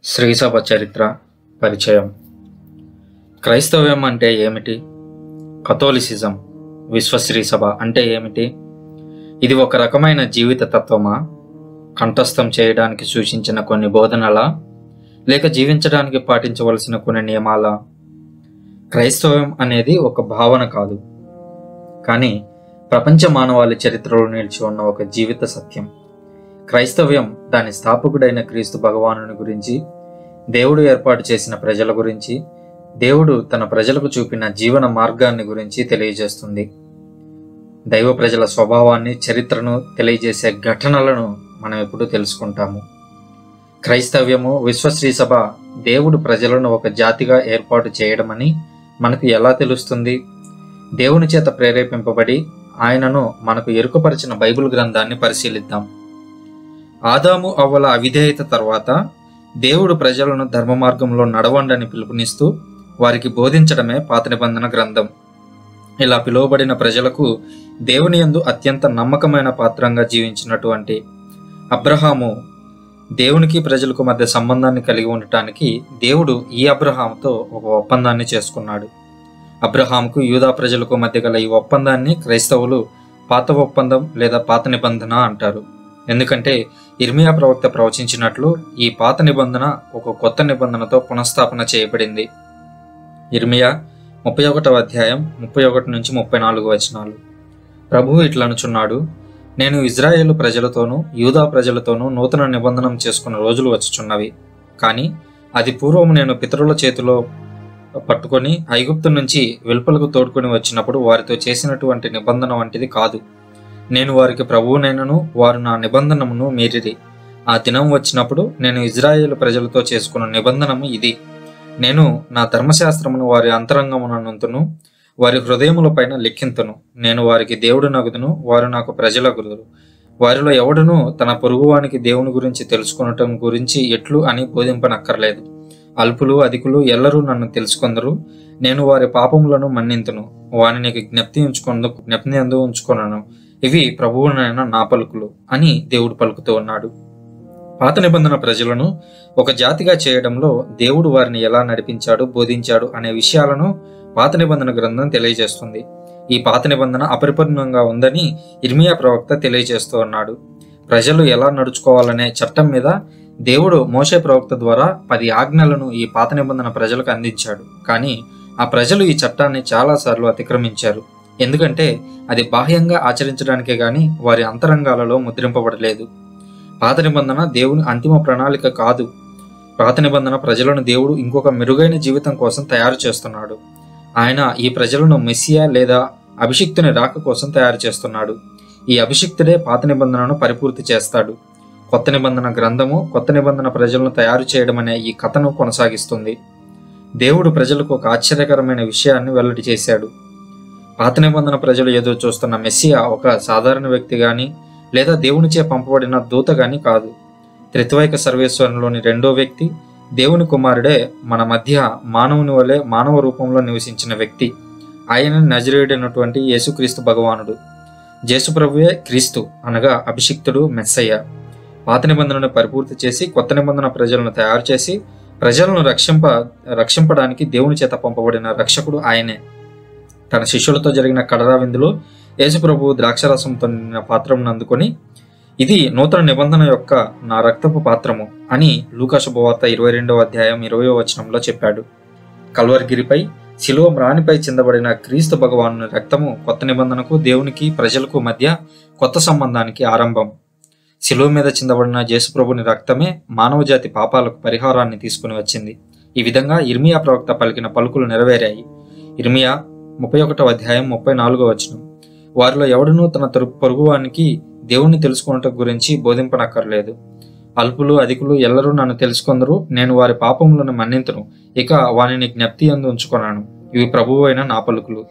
శ్రీసభ చరిత్ర పరిచయం క్రైస్తవ్యం అంటే ఏమిటి కథోలిసిజం విశ్వశ్రీ సభ అంటే ఏమిటి ఇది ఒక రకమైన జీవిత తత్వమా కంఠస్థం చేయడానికి సూచించిన కొన్ని బోధనలా లేక జీవించడానికి పాటించవలసిన కొన్ని నియమాలా క్రైస్తవ్యం అనేది ఒక భావన కాదు కానీ ప్రపంచ మానవాళి చరిత్రలో నిలిచి ఉన్న ఒక జీవిత సత్యం క్రైస్తవ్యం దాని స్థాపకుడైన క్రీస్తు భగవానుని గురించి దేవుడు ఏర్పాటు చేసిన ప్రజల గురించి దేవుడు తన ప్రజలకు చూపిన జీవన మార్గాన్ని గురించి తెలియజేస్తుంది దైవ ప్రజల స్వభావాన్ని చరిత్రను తెలియజేసే ఘటనలను మనం ఎప్పుడు తెలుసుకుంటాము క్రైస్తవ్యము విశ్వశ్రీ సభ దేవుడు ప్రజలను ఒక జాతిగా ఏర్పాటు చేయడమని మనకు ఎలా తెలుస్తుంది దేవుని చేత ప్రేరేపింపబడి ఆయనను మనకు ఎరుకపరిచిన బైబిల్ గ్రంథాన్ని పరిశీలిద్దాం ఆదాము అవ్వల అవిధేయత తర్వాత దేవుడు ప్రజలను ధర్మ మార్గంలో నడవండని పిలుపునిస్తూ వారికి బోధించడమే పాత నిబంధన గ్రంథం ఇలా పిలువబడిన ప్రజలకు దేవుని యందు అత్యంత నమ్మకమైన పాత్రంగా జీవించినటువంటి అబ్రహాము దేవునికి ప్రజలకు మధ్య సంబంధాన్ని కలిగి ఉండటానికి దేవుడు ఈ అబ్రహాముతో ఒక ఒప్పందాన్ని చేసుకున్నాడు అబ్రహాంకు యూదా ప్రజలకు మధ్య గల ఈ ఒప్పందాన్ని క్రైస్తవులు పాత ఒప్పందం లేదా పాత నిబంధన అంటారు ఎందుకంటే ఇర్మియా ప్రవక్త ప్రవచించినట్లు ఈ పాత నిబంధన ఒక కొత్త నిబంధనతో పునఃస్థాపన చేయబడింది ఇర్మియా ముప్పై ఒకటవ అధ్యాయం ముప్పై ఒకటి నుంచి ముప్పై నాలుగు వచనాలు ప్రభువు ఇట్లనుచున్నాడు నేను ఇజ్రాయేలు ప్రజలతోనూ యూదా ప్రజలతోనూ నూతన నిబంధన చేసుకున్న రోజులు వచ్చుచున్నవి కానీ అది పూర్వం నేను పితరుల చేతిలో పట్టుకొని ఐగుప్తు నుంచి వెలుపలకు తోడుకొని వచ్చినప్పుడు వారితో చేసినటువంటి నిబంధన వంటిది కాదు నేను వారికి ప్రభువునైనను వారు నా నిబంధనమును మీరిరి ఆ దినం వచ్చినప్పుడు నేను ఇజ్రాయేల్ ప్రజలతో చేసుకున్న నిబంధనము ఇది నేను నా ధర్మశాస్త్రమును వారి అంతరంగమునంతును వారి హృదయములపైన లిఖింతును నేను వారికి దేవుడు నగుదును వారు నాకు ప్రజలగుదురు వారిలో ఎవడునూ తన పొరుగువానికి దేవుని గురించి తెలుసుకొనటం గురించి ఎట్లు అని బోధింపనక్కర్లేదు అల్పులు అధికులు ఎల్లరూ నన్ను తెలుసుకొందరు నేను వారి పాపములను మన్నింతును వారిని జ్ఞప్తి ఉంచుకొందు జ్ఞప్తి అందు ఉంచుకొనను ఇవి ప్రభువునైన నా పలుకులు అని దేవుడు పలుకుతూ ఉన్నాడు పాత నిబంధన ప్రజలను ఒక జాతిగా చేయడంలో దేవుడు వారిని ఎలా నడిపించాడు బోధించాడు అనే విషయాలను పాత నిబంధన గ్రంథం తెలియజేస్తుంది ఈ పాత నిబంధన అపరిపూర్ణంగా ఉందని ఇర్మియా ప్రవక్త తెలియజేస్తూ ఉన్నాడు ప్రజలు ఎలా నడుచుకోవాలనే చట్టం మీద దేవుడు మోషే ప్రవక్త ద్వారా పది ఆజ్ఞలను ఈ పాత నిబంధన ప్రజలకు అందించాడు కానీ ఆ ప్రజలు ఈ చట్టాన్ని చాలాసార్లు అతిక్రమించారు ఎందుకంటే అది బాహ్యంగా ఆచరించడానికే గాని వారి అంతరంగాలలో ముద్రింపబడలేదు పాత నిబంధన దేవుని అంతిమ ప్రణాళిక కాదు పాత నిబంధన ప్రజలను దేవుడు ఇంకొక మెరుగైన జీవితం కోసం తయారు చేస్తున్నాడు ఆయన ఈ ప్రజలను మెస్సియా లేదా అభిషిక్తుని రాక కోసం తయారు చేస్తున్నాడు ఈ అభిషిక్తుడే పాత నిబంధనను పరిపూర్తి చేస్తాడు కొత్త నిబంధన గ్రంథము కొత్త నిబంధన ప్రజలను తయారు చేయడం అనే ఈ కథను కొనసాగిస్తుంది దేవుడు ప్రజలకు ఒక ఆశ్చర్యకరమైన విషయాన్ని వెల్లడి చేశాడు పాత నిబంధన ప్రజలు ఏదో చూస్తున్న మెస్సియా ఒక సాధారణ వ్యక్తి గాని లేదా దేవునిచే పంపబడిన దూత గాని కాదు త్రిత్వైక సర్వేశ్వరంలోని రెండో వ్యక్తి దేవుని కుమారుడే మన మధ్య మానవుని వలె మానవ రూపంలో నివసించిన వ్యక్తి ఆయన నజరేయుడైనటువంటి యేసుక్రీస్తు భగవానుడు జేసుప్రభువే క్రీస్తు అనగా అభిషిక్తుడు మెస్సయ్య పాత నిబంధనను పరిపూర్తి చేసి కొత్త నిబంధన ప్రజలను తయారు చేసి ప్రజలను రక్షింప రక్షింపడానికి దేవుని చేత పంపబడిన రక్షకుడు ఆయనే తన శిష్యులతో జరిగిన కడరా విందులో యేసుప్రభు ద్రాక్షరసంతో నిండిన పాత్రమును అందుకొని ఇది నూతన నిబంధన యొక్క నా రక్తపు పాత్రము అని లూకా శుభవార్త ఇరవై రెండవ అధ్యాయం ఇరవయో వచనంలో చెప్పాడు కల్వర్గిరిపై శిలువ మ్రానిపై చెందబడిన క్రీస్తు భగవాను రక్తము కొత్త నిబంధనకు దేవునికి ప్రజలకు మధ్య కొత్త సంబంధానికి ఆరంభం శిలువ మీద చిందబడిన జేసుప్రభుని రక్తమే మానవజాతి పాపాలకు పరిహారాన్ని తీసుకుని వచ్చింది ఈ విధంగా ఇర్మియా ప్రవక్త పలికిన పలుకులు నెరవేరాయి ఇర్మియా ముప్పై ఒకటవ అధ్యాయం ముప్పై నాలుగో వచనం వారిలో ఎవడునూ తన తరు- పొరుగువానికి దేవుణ్ణి తెలుసుకున్నట గురించి బోధింపనక్కర్లేదు అల్పులు అధికులు ఎల్లరూ నన్ను తెలుసుకొందరు నేను వారి పాపములను మన్నింతును ఇక వానిని జ్ఞప్తి అందు ఉంచుకొనాను ఇవి ప్రభువు అయిన నా పలుకులు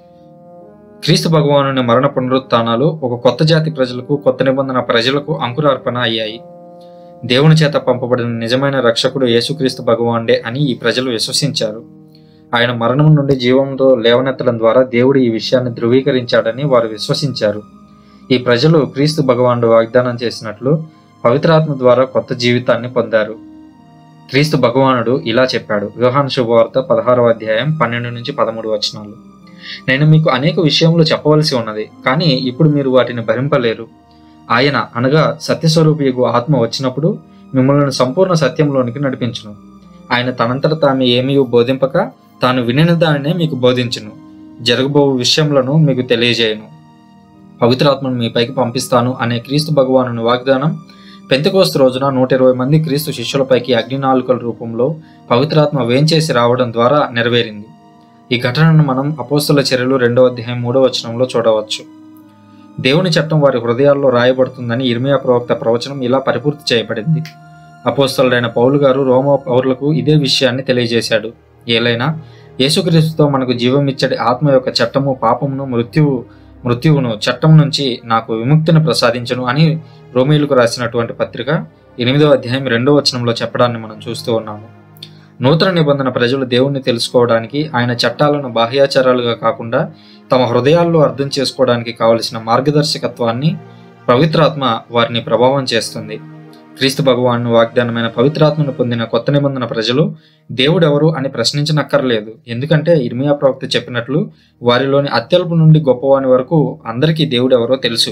క్రీస్తు భగవానుని మరణ పునరుత్థానాలు ఒక కొత్త జాతి ప్రజలకు కొత్త నిబంధన ప్రజలకు అంకురార్పణ అయ్యాయి దేవుని చేత పంపబడిన నిజమైన రక్షకుడు యేసుక్రీస్తు భగవానుడే అని ఈ ప్రజలు విశ్వసించారు ఆయన మరణం నుండి జీవంతో లేవనెత్తడం ద్వారా దేవుడు ఈ విషయాన్ని ధృవీకరించాడని వారు విశ్వసించారు ఈ ప్రజలు క్రీస్తు భగవానుడు వాగ్దానం చేసినట్లు పవిత్రాత్మ ద్వారా కొత్త జీవితాన్ని పొందారు క్రీస్తు భగవానుడు ఇలా చెప్పాడు వ్యవహాన్ శుభవార్త పదహారవ అధ్యాయం పన్నెండు నుంచి పదమూడు వచనాలు నేను మీకు అనేక విషయములు చెప్పవలసి ఉన్నది కానీ ఇప్పుడు మీరు వాటిని భరింపలేరు ఆయన అనగా సత్యస్వరూపియగు ఆత్మ వచ్చినప్పుడు మిమ్మల్ని సంపూర్ణ సత్యంలోనికి నడిపించును ఆయన తనంతట తాను ఏమీ బోధింపక తాను వినిన దానినే మీకు బోధించును జరగబో విషయములను మీకు తెలియజేయను పవిత్రాత్మను మీపైకి పంపిస్తాను అనే క్రీస్తు భగవాను వాగ్దానం పెంతకోస్తు రోజున నూట ఇరవై మంది క్రీస్తు శిష్యులపైకి అగ్నినాలుకల రూపంలో పవిత్రాత్మ వేంచేసి రావడం ద్వారా నెరవేరింది ఈ ఘటనను మనం అపోస్తుల చర్యలు రెండవ అధ్యాయం మూడవ వచనంలో చూడవచ్చు దేవుని చట్టం వారి హృదయాల్లో రాయబడుతుందని ఇర్మియా ప్రవక్త ప్రవచనం ఇలా పరిపూర్తి చేయబడింది అపోస్తలుడైన పౌలు గారు రోమ పౌరులకు ఇదే విషయాన్ని తెలియజేశాడు ఏలైనా యేసుక్రీస్తుతో మనకు జీవం ఇచ్చడి ఆత్మ యొక్క చట్టము పాపమును మృత్యువు మృత్యువును చట్టం నుంచి నాకు విముక్తిని ప్రసాదించను అని రోమీలకు రాసినటువంటి పత్రిక ఎనిమిదవ అధ్యాయం రెండవ వచనంలో చెప్పడాన్ని మనం చూస్తూ ఉన్నాము నూతన నిబంధన ప్రజలు దేవుణ్ణి తెలుసుకోవడానికి ఆయన చట్టాలను బాహ్యాచారాలుగా కాకుండా తమ హృదయాల్లో అర్థం చేసుకోవడానికి కావలసిన మార్గదర్శకత్వాన్ని పవిత్రాత్మ వారిని ప్రభావం చేస్తుంది క్రీస్తు భగవాను వాగ్దానమైన పవిత్రాత్మను పొందిన కొత్త నిబంధన ప్రజలు దేవుడెవరు అని ప్రశ్నించనక్కర్లేదు ఎందుకంటే ఇర్మియా ప్రవక్త చెప్పినట్లు వారిలోని అత్యల్పు నుండి గొప్పవాని వరకు అందరికీ దేవుడెవరో తెలుసు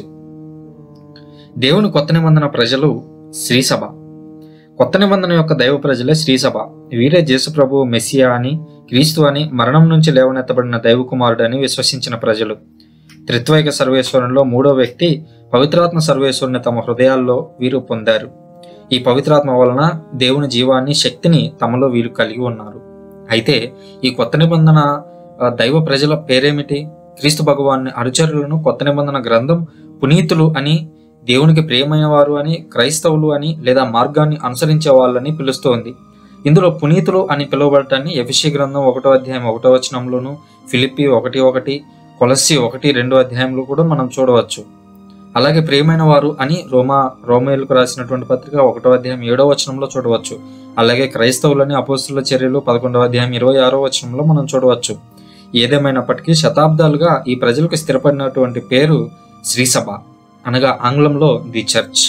దేవుని కొత్త నిబంధన ప్రజలు శ్రీసభ కొత్త నిబంధన యొక్క దైవ ప్రజలే శ్రీసభ వీరే జేసు ప్రభు మెస్సియా అని క్రీస్తు అని మరణం నుంచి లేవనెత్తబడిన దైవ కుమారుడు అని విశ్వసించిన ప్రజలు త్రిత్వైక సర్వేశ్వరంలో మూడో వ్యక్తి పవిత్రాత్మ సర్వేశ్వరుని తమ హృదయాల్లో వీరు పొందారు ఈ పవిత్రాత్మ వలన దేవుని జీవాన్ని శక్తిని తమలో వీరు కలిగి ఉన్నారు అయితే ఈ కొత్త నిబంధన ఆ, దైవ ప్రజల పేరేమిటి క్రీస్తు భగవాన్ని అనుచరులను కొత్త నిబంధన గ్రంథం పునీతులు అని దేవునికి ప్రియమైన వారు అని క్రైస్తవులు అని లేదా మార్గాన్ని అనుసరించే వాళ్ళని పిలుస్తోంది ఇందులో పునీతులు అని పిలువబడటాన్ని ఎఫిషి గ్రంథం ఒకటో అధ్యాయం ఒకటో వచనంలోను ఫిలిప్పి ఒకటి ఒకటి కొలస్సి ఒకటి రెండో అధ్యాయంలో కూడా మనం చూడవచ్చు అలాగే ప్రియమైన వారు అని రోమా రోమేలకు రాసినటువంటి పత్రిక ఒకటో అధ్యాయం ఏడో వచనంలో చూడవచ్చు అలాగే క్రైస్తవులని అపోస్తుల చర్యలు పదకొండవ అధ్యాయం ఇరవై ఆరో వచనంలో మనం చూడవచ్చు ఏదేమైనప్పటికీ శతాబ్దాలుగా ఈ ప్రజలకు స్థిరపడినటువంటి పేరు శ్రీసభ అనగా ఆంగ్లంలో ది చర్చ్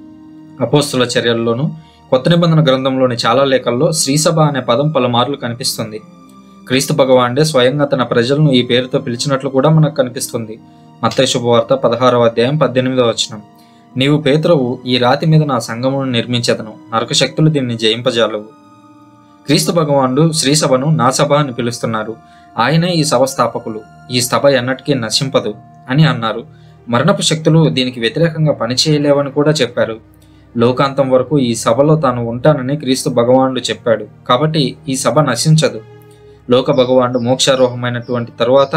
అపోస్తుల చర్యల్లోనూ కొత్త నిబంధన గ్రంథంలోని చాలా లేఖల్లో శ్రీసభ అనే పదం పలుమార్లు కనిపిస్తుంది క్రీస్తు భగవానుడే స్వయంగా తన ప్రజలను ఈ పేరుతో పిలిచినట్లు కూడా మనకు కనిపిస్తుంది మత్తయి శుభవార్త పదహారవ అధ్యాయం పద్దెనిమిదవ వచనం నీవు పేతురవు ఈ రాతి మీద నా సంగమును నిర్మించదను నరక శక్తులు దీన్ని జయింపజాలవు క్రీస్తు భగవానుడు శ్రీసభను నా సభ అని పిలుస్తున్నారు ఆయనే ఈ సభ స్థాపకులు ఈ సభ ఎన్నటికీ నశింపదు అని అన్నారు మరణపు శక్తులు దీనికి వ్యతిరేకంగా పనిచేయలేవని కూడా చెప్పారు లోకాంతం వరకు ఈ సభలో తాను ఉంటానని క్రీస్తు భగవానుడు చెప్పాడు కాబట్టి ఈ సభ నశించదు లోక భగవానుడు మోక్షారోహమైనటువంటి తరువాత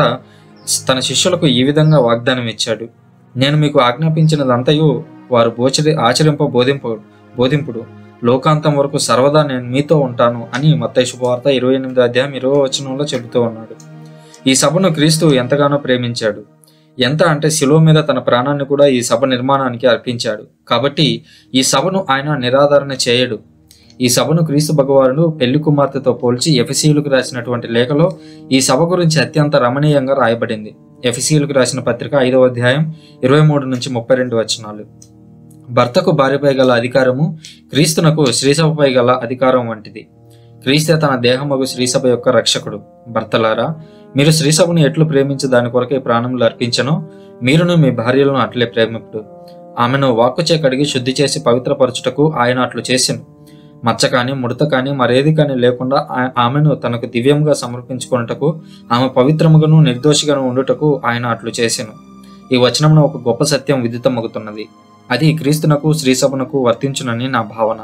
తన శిష్యులకు ఈ విధంగా వాగ్దానం ఇచ్చాడు నేను మీకు ఆజ్ఞాపించినదంతయు వారు బోచరి ఆచరింప బోధింపు బోధింపుడు లోకాంతం వరకు సర్వదా నేను మీతో ఉంటాను అని మత్తయి శుభవార్త ఇరవై ఎనిమిది అధ్యాయం ఇరవై వచనంలో చెబుతూ ఉన్నాడు ఈ సభను క్రీస్తు ఎంతగానో ప్రేమించాడు ఎంత అంటే శిలువ మీద తన ప్రాణాన్ని కూడా ఈ సభ నిర్మాణానికి అర్పించాడు కాబట్టి ఈ సభను ఆయన నిరాదరణ చేయడు ఈ సభను క్రీస్తు భగవానుడు పెళ్లి కుమార్తెతో పోల్చి ఎఫెసీయులకు రాసినటువంటి లేఖలో ఈ సభ గురించి అత్యంత రమణీయంగా రాయబడింది ఎఫెసీయులకు రాసిన పత్రిక ఐదవ అధ్యాయం ఇరవై మూడు నుంచి ముప్పై రెండు వచనాలు భర్తకు భార్యపై గల అధికారము క్రీస్తునకు శ్రీసభపై గల అధికారం వంటిది క్రీస్తే తన దేహమగు శ్రీసభ యొక్క రక్షకుడు భర్తలారా మీరు శ్రీసభను ఎట్లు ప్రేమించి దాని కొరకే ప్రాణములు అర్పించనో మీరును మీ భార్యలను అట్లే ప్రేమిపుడు ఆమెను వాక్కుచే కడిగి శుద్ధి చేసి పవిత్రపరచుటకు ఆయన అట్లు చేసెను మచ్చ కానీ ముడత కానీ మరేది కానీ లేకుండా ఆ- ఆమెను తనకు దివ్యంగా సమర్పించుకొనుటకు ఆమె పవిత్రముగాను నిర్దోషిగాను ఉండుటకు ఆయన అట్లు చేసెను ఈ వచనమున ఒక గొప్ప సత్యం విదితమగుతున్నది అది క్రీస్తునకు శ్రీసభనకు వర్తించునని నా భావన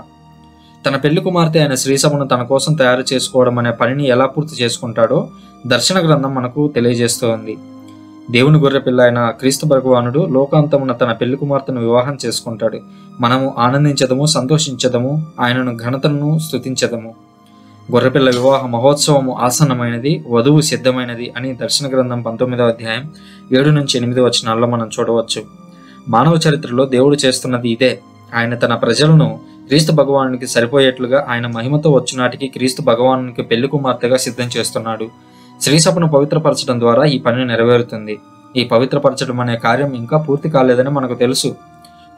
తన పెళ్లి కుమార్తె అయిన శ్రీసభను తన కోసం తయారు చేసుకోవడం అనే పనిని ఎలా పూర్తి చేసుకుంటాడో దర్శన గ్రంథం మనకు తెలియజేస్తోంది దేవుని గొర్రె పిల్ల అయిన క్రీస్తు భగవానుడు లోకాంతమున తన పెళ్లి కుమార్తెను వివాహం చేసుకుంటాడు మనము ఆనందించదము సంతోషించదము ఆయనను ఘనతను స్తుతించదము గొర్రెపిల్ల వివాహ మహోత్సవము ఆసన్నమైనది వధువు సిద్ధమైనది అని దర్శన గ్రంథం పంతొమ్మిదవ అధ్యాయం ఏడు నుంచి ఎనిమిది వచనాల్లో మనం చూడవచ్చు మానవ చరిత్రలో దేవుడు చేస్తున్నది ఇదే ఆయన తన ప్రజలను క్రీస్తు భగవానునికి సరిపోయేట్లుగా ఆయన మహిమతో వచ్చునాటికి క్రీస్తు భగవానునికి పెళ్లి కుమార్తెగా సిద్ధం చేస్తున్నాడు శ్రీసభను పవిత్రపరచడం ద్వారా ఈ పని నెరవేరుతుంది ఈ పవిత్రపరచడం అనే కార్యం ఇంకా పూర్తి కాలేదని మనకు తెలుసు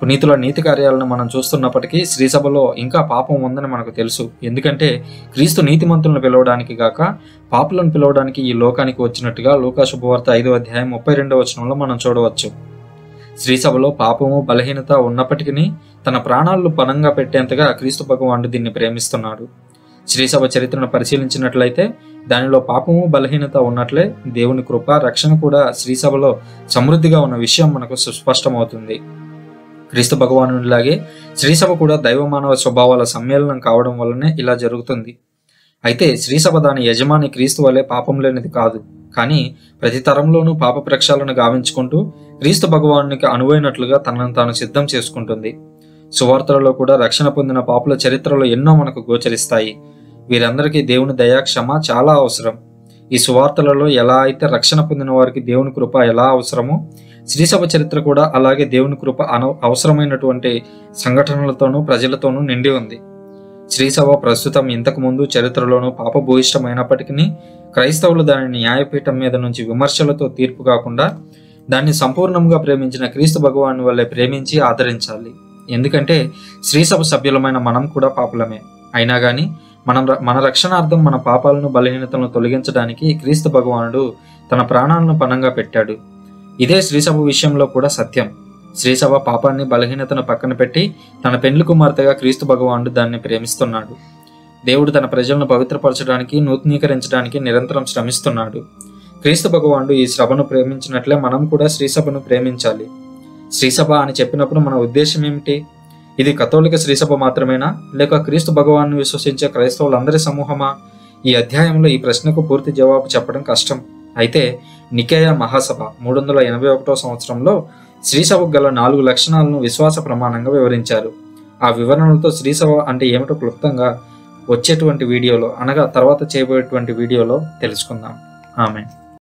పునీతుల నీతి కార్యాలను మనం చూస్తున్నప్పటికీ శ్రీసభలో ఇంకా పాపం ఉందని మనకు తెలుసు ఎందుకంటే క్రీస్తు నీతిమంతులను పిలవడానికి గాక పాపులను పిలవడానికి ఈ లోకానికి వచ్చినట్టుగా లోకా శుభవార్త ఐదో అధ్యాయం ముప్పై రెండవ వచనంలో మనం చూడవచ్చు శ్రీసభలో పాపము బలహీనత ఉన్నప్పటికీ తన ప్రాణాలను పనంగా పెట్టేంతగా క్రీస్తు భగవానుడు దీన్ని ప్రేమిస్తున్నాడు శ్రీసభ చరిత్రను పరిశీలించినట్లయితే దానిలో పాపము బలహీనత ఉన్నట్లే దేవుని కృప రక్షణ కూడా శ్రీసభలో సమృద్ధిగా ఉన్న విషయం మనకు సుస్పష్టమవుతుంది క్రీస్తు భగవానుడిలాగే శ్రీసభ కూడా దైవ మానవ స్వభావాల సమ్మేళనం కావడం వల్లనే ఇలా జరుగుతుంది అయితే శ్రీసభ దాని యజమాని క్రీస్తు వలె పాపం లేనిది కాదు కానీ ప్రతి తరంలోనూ పాప ప్రక్షాళన గావించుకుంటూ క్రీస్తు భగవానునికి అనువైనట్లుగా తనను తాను సిద్ధం చేసుకుంటుంది సువార్తలలో కూడా రక్షణ పొందిన పాపుల చరిత్రలో ఎన్నో మనకు గోచరిస్తాయి వీరందరికీ దేవుని దయాక్షమ చాలా అవసరం ఈ సువార్తలలో ఎలా అయితే రక్షణ పొందిన వారికి దేవుని కృప ఎలా అవసరమో శ్రీసభ చరిత్ర కూడా అలాగే దేవుని కృప అన అవసరమైనటువంటి సంఘటనలతోనూ ప్రజలతోనూ నిండి ఉంది శ్రీసభ ప్రస్తుతం ఇంతకు ముందు చరిత్రలోనూ పాపభూయిష్టమైనప్పటికీ క్రైస్తవులు దానిని న్యాయపీఠం మీద నుంచి విమర్శలతో తీర్పు కాకుండా దాన్ని సంపూర్ణంగా ప్రేమించిన క్రీస్తు భగవాను వల్లే ప్రేమించి ఆదరించాలి ఎందుకంటే శ్రీసభ సభ్యులమైన మనం కూడా పాపులమే అయినా కానీ మనం మన రక్షణార్థం మన పాపాలను బలహీనతలను తొలగించడానికి క్రీస్తు భగవానుడు తన ప్రాణాలను పణంగా పెట్టాడు ఇదే శ్రీసభ విషయంలో కూడా సత్యం శ్రీసభ పాపాన్ని బలహీనతను పక్కన పెట్టి తన పెండ్లి కుమార్తెగా క్రీస్తు భగవానుడు దాన్ని ప్రేమిస్తున్నాడు దేవుడు తన ప్రజలను పవిత్రపరచడానికి నూతనీకరించడానికి నిరంతరం శ్రమిస్తున్నాడు క్రీస్తు భగవానుడు ఈ సభను ప్రేమించినట్లే మనం కూడా శ్రీసభను ప్రేమించాలి శ్రీసభ అని చెప్పినప్పుడు మన ఉద్దేశం ఏమిటి ఇది కథోలిక శ్రీసభ మాత్రమేనా లేక క్రీస్తు భగవాన్ని విశ్వసించే క్రైస్తవులందరి సమూహమా ఈ అధ్యాయంలో ఈ ప్రశ్నకు పూర్తి జవాబు చెప్పడం కష్టం అయితే నికేయ మహాసభ మూడు వందల ఎనభై ఒకటో సంవత్సరంలో శ్రీసభకు గల నాలుగు లక్షణాలను విశ్వాస ప్రమాణంగా వివరించారు ఆ వివరణలతో శ్రీసభ అంటే ఏమిటో క్లుప్తంగా వచ్చేటువంటి వీడియోలో అనగా తర్వాత చేయబోయేటువంటి వీడియోలో తెలుసుకుందాం ఆమె